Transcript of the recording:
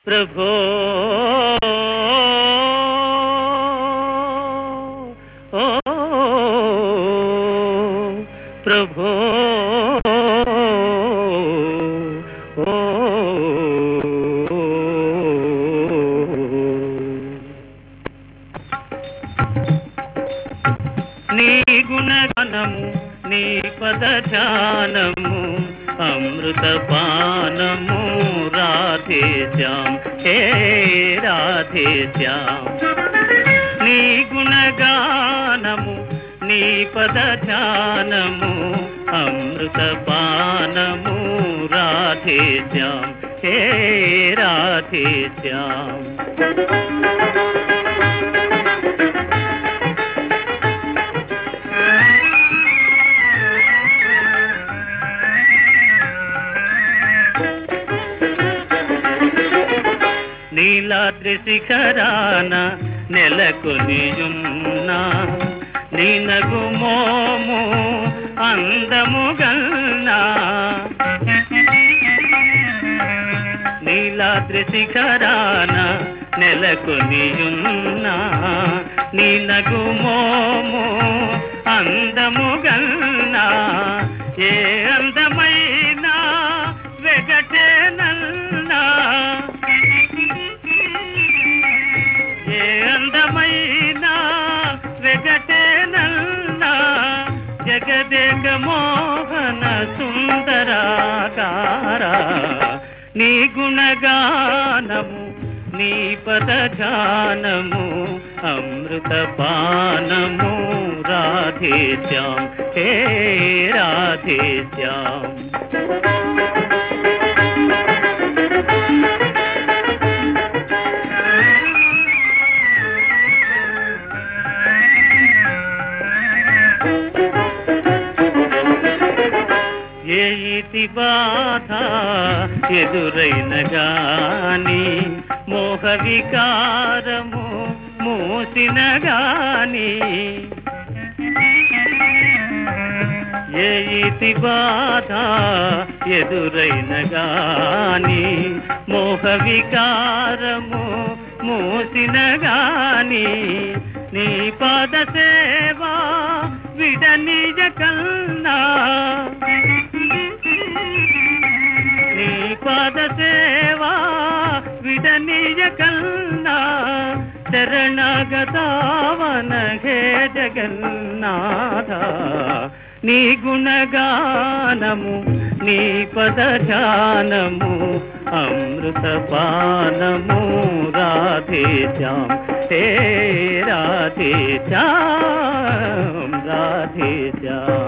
ప్రభో ఓ ప్రభో ఓ నీ గుణగణము నీ పద ధ్యానము అమృత పానము రాధే శ్యామ్ హే రాధే శ్యామ్ నీ గుణగానము నీ పద ధ్యానము అమృత పానము రాధే శ్యామ్ హే రాధే శ్యామ్ నీలాద్రి శిఖరాన నెలకొనియున్నా నీనగు మోము అందము గల్నా నీలాద్రి శిఖరాన నెలకొనియున్నా నీనగు మోము అందము గల్నా ఏ అందమైనా వెగటే నల్నా ఏ అందమైన వెగటేనల్లా జగదేక మోహన సుందరాకార నీ గుణగానము నీ పద గానము అమృత పానము రాధే శ్యామ్ హే రాధే శ్యామ్ ఏ ఇతి బాధ ఎదురైన గాని మోహ వికారము మూసిన గాని ఏ ఇతి బాధ ఎదురైన గాని మోహ వికారము మూసిన గాని నీ పాద సేవా విడ నిజ కల్నా నీ పాద సేవా విడ నిజ కల్నా శరణగతావన హే జగన్నాథ నీ గుణగానము నీ పద ధ్యానము అమృత పానము రాధే శ్యామ్ హే రాధే శ్యామ్ రాధే శ్యామ్